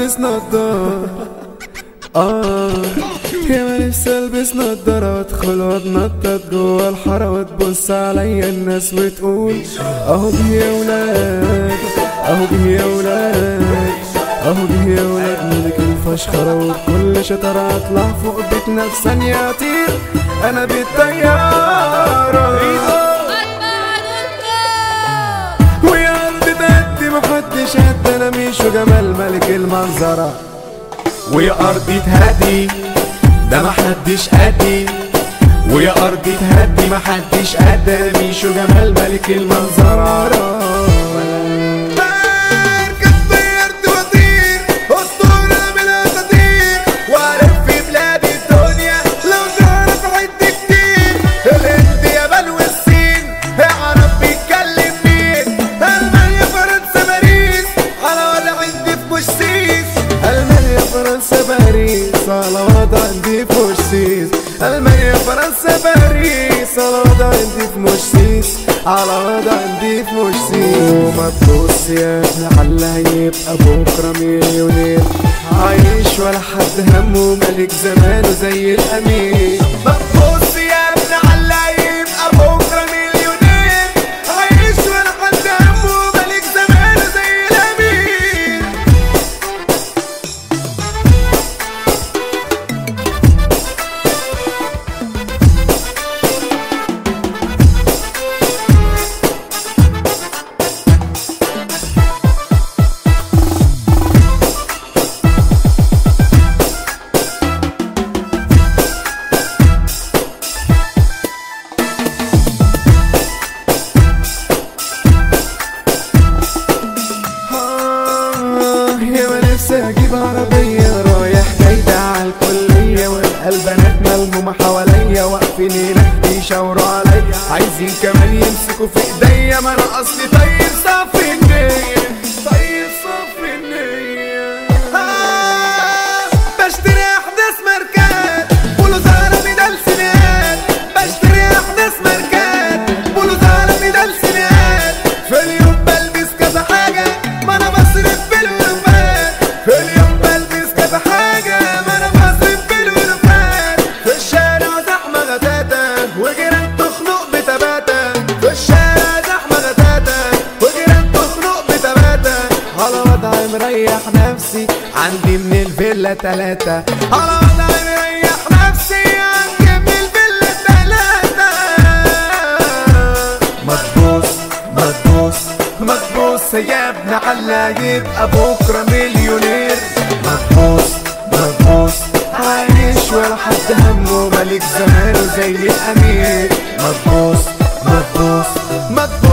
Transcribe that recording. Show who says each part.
Speaker 1: البس نضارة اه يا ما نفسي البس نضارة وادخل واتنطط جوا الحارة وتبص عليا الناس وتقول اهو جه يا ولاد اهو جه يا ولاد اهو جه يا ولاد ملك الفشخرة وبكل شطارة اطلع فوق بيتنا في ثانية اطير انا بالطيارة ويا ارض تهدي محدش قد انا مش وجمال ملك المنظرة ويا ارض تهدي ده محدش قدي ويا ارض تهدي محدش قد انا مش وجمال ملك المنظرة بركب طيرت واطير اسطورة من اساطير والف في بلاد الدنيا لو تعرف عد كتير الهند يابان والصين اعرف بيتكلم مين المانيا فرنسا باريس على وضع عندي في بوشسيس المانيا فرنسا باريس على وضع عندي في بوشسيس المانيا فرنسا باريس على وضع عندي في مشسيس على وضع عندي في مشسيس وما تبص يا ابن على هيبقى بكره مليونير عايش ولا حد همه ملك زمانه زي الامير ما تبص يا ابن على هيبقى بكره مليونير عايش ولا حد همه ملك زمانه زي الامير آه، يا ما نفسي اجيب عربية رايح جايدة على الكلية والبنات ملمومة حواليا واقفين هنا يشاوروا عليا عايزين كمان يمسكوا في ايديا ما انا اصلي طيب صافي النية طيب صافي النية آه، بشتري احداث ماركات بلوز عربي ده السنات بشتري احداث ماركات بلوز عربي ده السنات في اليوم بلبس كذا حاجة ما انا بصرف بالولوفات في اليوم بلبس كذا حاجة ما انا بصرف بالولوفات في الشارع زحمة غتاتة وجيران تخنق بتباتة في الشارع زحمة غتاتة وجيران تخنق بتباتة على وضعي مريح نفسي عندي من الفيلا تلاتة على وضعي مريح نفسي عندي من الفيلا تلاتة ما تبص ما تبص ما تبص يا ابن علا يبقى بكرة مليونير ما تبص ما تبص عايش ولا حد همه ملك زمانه زي الأمير ما تبص ما تبص ما تبص